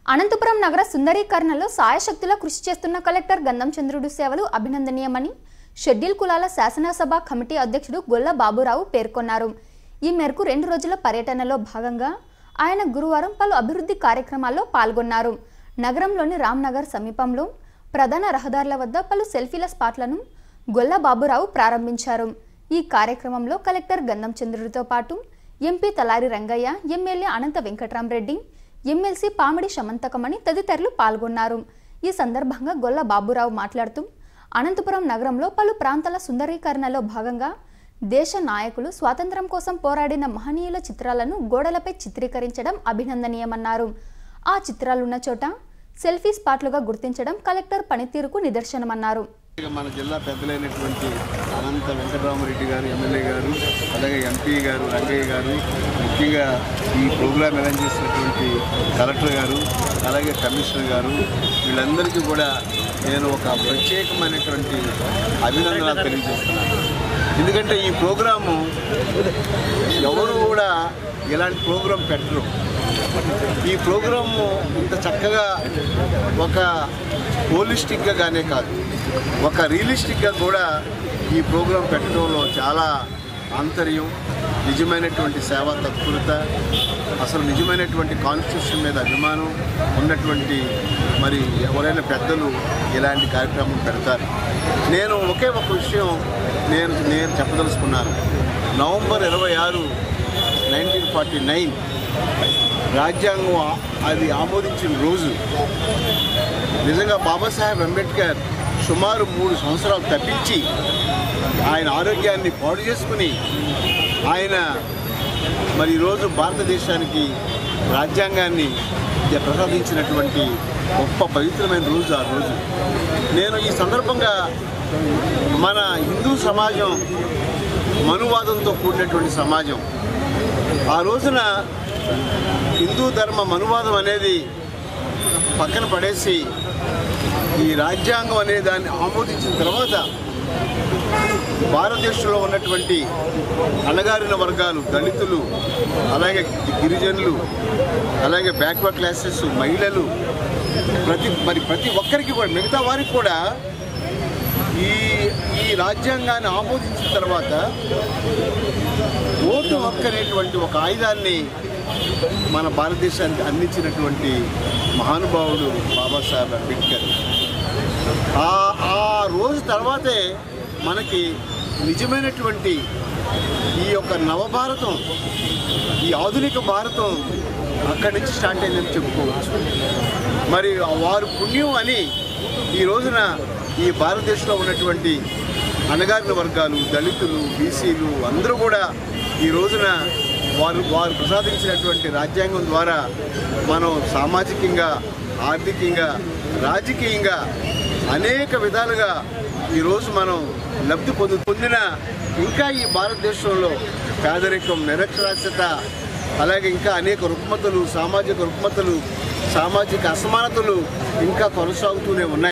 అనంతపురం నగర సుందరీకరణలో సాయశక్తులా కృషి చేస్తున్న కలెక్టర్ గంధం చంద్రుడు సేవలు అభినందనీయమని షెడ్యూల్ కులాల శాసనసభ కమిటీ అధ్యక్షుడు గొల్ల బాబురావు పేర్కొన్నారు ఈ మేరకు రెండు రోజుల పర్యటనలో భాగంగా ఆయన గురువారం పలు అభివృద్ధి కార్యక్రమాల్లో పాల్గొన్నారు నగరంలోని రామ్నగర్ సమీపంలో ప్రధాన రహదారుల వద్ద పలు సెల్ఫీల స్పాట్లను గొల్ల బాబురావు ప్రారంభించారు ఈ కార్యక్రమంలో కలెక్టర్ గంధం చంద్రుడితో పాటు MP Talari Rangaiah MLA Anantha Venkatramireddy MLC Pamidi Samanthakamani తదితరులు పాల్గొన్నారు ఈ సందర్భంగా గొల్ల బాబురావు మాట్లాడుతూ అనంతపురం నగరంలో పలు ప్రాంతాల సుందరీకరణలో భాగంగా దేశ నాయకులు స్వాతంత్రం కోసం పోరాడిన మహనీయుల చిత్రాలను గోడలపై చిత్రీకరించడం అభినందనీయమన్నారు ఆ చిత్రాలున్న చోట సెల్ఫీ స్పాట్లుగా గుర్తించడం కలెక్టర్ పనితీరుకు నిదర్శనమన్నారు ఇక మన జిల్లా పెద్దలైనటువంటి అనంత వెంకటరామరెడ్డి గారు ఎమ్మెల్యే గారు అలాగే ఎంపీ గారు రంగయ్య గారు ముఖ్యంగా ఈ ప్రోగ్రాం అరేంజ్ చేసినటువంటి కలెక్టర్ గారు అలాగే కమిషనర్ గారు వీళ్ళందరికీ కూడా నేను ఒక ప్రత్యేకమైనటువంటి అభినందనలు తెలియజేస్తున్నాను ఎందుకంటే ఈ ప్రోగ్రాము ఎవరు కూడా ఇలాంటి ప్రోగ్రాం పెట్టరు ఈ ప్రోగ్రాము ఇంత చక్కగా ఒక హోలిస్టిక్గా గానే కాదు ఒక రియలిస్టిక్గా కూడా ఈ ప్రోగ్రాం పెట్టడంలో చాలా ఆంతర్యం నిజమైనటువంటి సేవా తత్పరత అసలు నిజమైనటువంటి కాన్స్టిట్యూషన్ మీద అభిమానం ఉన్నటువంటి మరి ఎవరైనా పెద్దలు ఇలాంటి కార్యక్రమం పెడతారు నేను ఒకే ఒక విషయం నేను నేను చెప్పదలుచుకున్నాను నవంబర్ ఇరవై ఆరు నైన్టీన్ ఫార్టీ నైన్ రాజ్యాంగం ఆ- అది ఆమోదించిన రోజు నిజంగా బాబాసాహెబ్ అంబేద్కర్ సుమారు మూడు సంవత్సరాలు తప్పించి ఆయన ఆరోగ్యాన్ని పాడు చేసుకుని ఆయన మరి ఈరోజు భారతదేశానికి రాజ్యాంగాన్ని ప్రసాదించినటువంటి గొప్ప పవిత్రమైన రోజు ఆ రోజు నేను ఈ సందర్భంగా మన హిందూ సమాజం మనువాదంతో కూడినటువంటి సమాజం ఆ రోజున హిందూ ధర్మ మనువాదం అనేది పక్కన పడేసి ఈ రాజ్యాంగం అనే దాన్ని ఆమోదించిన తర్వాత భారతదేశంలో ఉన్నటువంటి అణగారిన వర్గాలు దళితులు అలాగే గిరిజనులు అలాగే బ్యాక్వర్డ్ క్లాసెస్ మహిళలు ప్రతి మరి ప్రతి ఒక్కరికి కూడా మిగతా వారికి కూడా ఈ ఈ రాజ్యాంగాన్ని ఆమోదించిన తర్వాత ఓటు హక్కు అనేటువంటి ఒక ఆయుధాన్ని మన భారతదేశానికి అందించినటువంటి మహానుభావుడు బాబాసాహెబ్ అంబేద్కర్ ఆ ఆ రోజు తర్వాతే మనకి నిజమైనటువంటి ఈ యొక్క నవభారతం ఈ ఆధునిక భారతం అక్కడి నుంచి స్టార్ట్ అయిందని చెప్పుకోవచ్చు మరి వారు పుణ్యం అని ఈ రోజున ఈ భారతదేశంలో ఉన్నటువంటి అణగారిన వర్గాలు దళితులు బీసీలు అందరూ కూడా ఈ రోజున వారు వారు ప్రసాదించినటువంటి రాజ్యాంగం ద్వారా మనం సామాజికంగా ఆర్థికంగా రాజకీయంగా అనేక విధాలుగా ఈరోజు మనం లబ్ధి పొందు పొందిన ఇంకా ఈ భారతదేశంలో పేదరికం నిరక్షరాస్యత అలాగే ఇంకా అనేక రుగ్మతలు సామాజిక రుగ్మతలు సామాజిక అసమానతలు ఇంకా కొనసాగుతూనే ఉన్నాయి